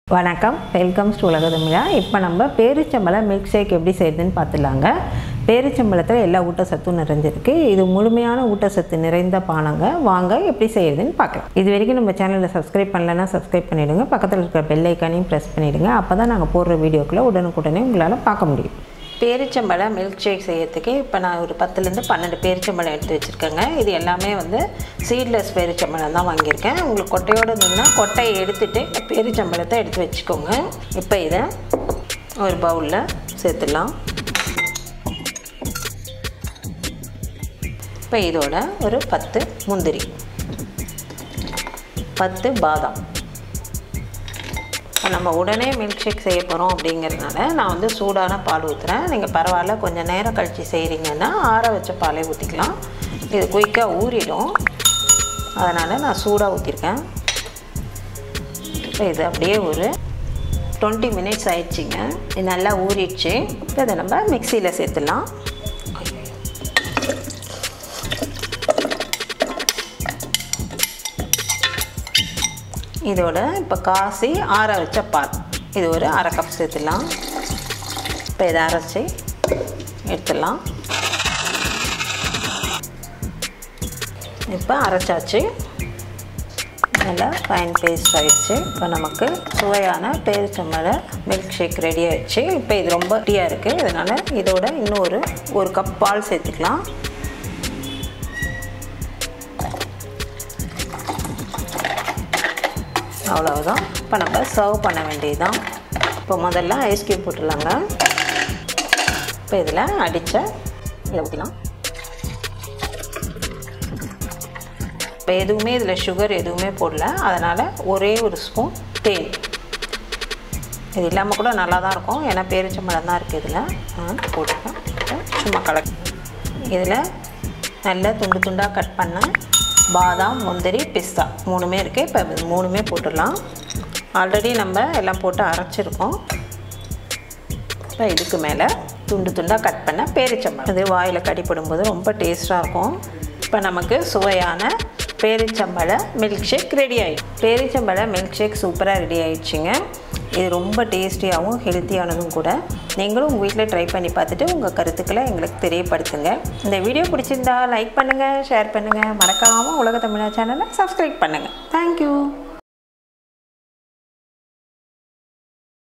வணக்கம் welcomes to உலக தமிழா இப்போ நம்ம பேரிச்சம்பழம் மில்க் ஷேக் எப்படி செய்யுதுன்னு பார்த்துலாங்க பேரிச்சம்பழத்தில் எல்லா ஊட்டச்சத்தும் நிறைஞ்சிருக்கு இது முழுமையான ஊட்டச்சத்து நிறைந்த பானங்க வாங்க எப்படி செய்யுதுன்னு பார்க்கலாம் இது வரைக்கும் நம்ம சேனலில் சப்ஸ்கிரைப் பண்ணலைன்னா சப்ஸ்கிரைப் பண்ணிவிடுங்க பக்கத்தில் இருக்கிற பெல் ஐக்கானையும் ப்ரெஸ் பண்ணிவிடுங்க அப்போ தான் நாங்கள் போடுற வீடியோக்களை உடனுக்குடனே உங்களால் பார்க்க முடியும் பேரிச்சம்பழம் மில்க் ஷேக் செய்யறதுக்கு இப்போ நான் ஒரு பத்துலேருந்து பன்னெண்டு பேரிச்சம்பழம் எடுத்து வச்சுருக்கேங்க இது எல்லாமே வந்து சீட்லெஸ் பேரிச்சம்பழம் தான் வாங்கியிருக்கேன் உங்களுக்கு கொட்டையோடு இருந்ததுன்னா கொட்டையை எடுத்துட்டு பேரிச்சம்பழத்தை எடுத்து வச்சுக்கோங்க இப்போ இதை ஒரு பவுலில் சேர்த்துடலாம் இப்போ இதோட ஒரு பத்து முந்திரி பத்து பாதாம் இப்போ நம்ம உடனே மில்க் ஷேக் செய்ய போகிறோம் அப்படிங்கிறதுனால நான் வந்து சூடான பால் ஊற்றுறேன் நீங்கள் பரவாயில்ல கொஞ்சம் நேரம் கழித்து செய்கிறீங்கன்னா ஆற வச்ச பாலே ஊற்றிக்கலாம் இது குயிக்காக ஊறிடும் அதனால் நான் சூடாக ஊற்றிருக்கேன் இப்போ இது அப்படியே ஒரு டுவெண்ட்டி மினிட்ஸ் ஆயிடுச்சிங்க இது நல்லா ஊறிடுச்சு இப்போ இதை நம்ம மிக்சியில் சேர்த்துடலாம் இதோட இப்போ காசி ஆற வச்ச பால் இது ஒரு அரை கப் சேர்த்துடலாம் இப்போ இதை அரைச்சி எடுத்துடலாம் இப்போ அரைச்சாச்சு நல்லா ஃபைன் பேஸ்ட் ஆகிடுச்சு இப்போ நமக்கு சுவையான பேரிச்சம்பழ மில்க் ஷேக் ரெடி ஆயிடுச்சு இப்போ இது ரொம்ப டீயாக இருக்குது இதனால் இதோட இன்னும் ஒரு ஒரு கப் பால் சேர்த்துக்கலாம் அவ்வளவுதான் இப்போ நம்ம சர்வ் பண்ண வேண்டியதுதான் இப்போ முதல்ல ஐஸ் க்யூப் போட்டுடலாங்க இப்போ இதில் அடித்த இதை ஊற்றிலாம் இப்போ எதுவுமே இதில் சுகர் எதுவுமே போடல அதனால் ஒரே ஒரு ஸ்பூன் தேன் இது இல்லாமல் கூட நல்லா தான் இருக்கும் ஏன்னா பேரிச்சம்பழம் தான் இருக்குது இதில் நான் போட்டுப்பேன் சும்மா கலக்கு இதில் நல்ல துண்டு துண்டாக கட் பண்ண பாதாம் முந்திரி பிஸ்தா மூணுமே இருக்குது இப்போ இது மூணுமே போட்டுடலாம் ஆல்ரெடி நம்ம எல்லாம் போட்டு அரைச்சிருக்கோம் இப்போ இதுக்கு மேலே துண்டு துண்டாக கட் பண்ண பேரிச்சம்பழம் இது வாயில் கடிப்படும்போது ரொம்ப டேஸ்ட்டாக இருக்கும் இப்போ நமக்கு சுவையான பேரிச்சம்பழ மில்க் ஷேக் ரெடி ஆகிடும் பேரிச்சம்பழ மில்க் ஷேக் சூப்பராக ரெடி ஆயிடுச்சுங்க இது ரொம்ப டேஸ்டியாகவும் ஹெல்த்தியானதும் கூட நீங்களும் உங்கள் வீட்டில் ட்ரை பண்ணி பார்த்துட்டு உங்கள் கருத்துக்களை எங்களுக்கு தெரியப்படுத்துங்க இந்த வீடியோ பிடிச்சிருந்தா லைக் பண்ணுங்கள் ஷேர் பண்ணுங்கள் மறக்காமல் உலக தமிழா சேனலை சப்ஸ்கிரைப் பண்ணுங்கள் தேங்க்யூ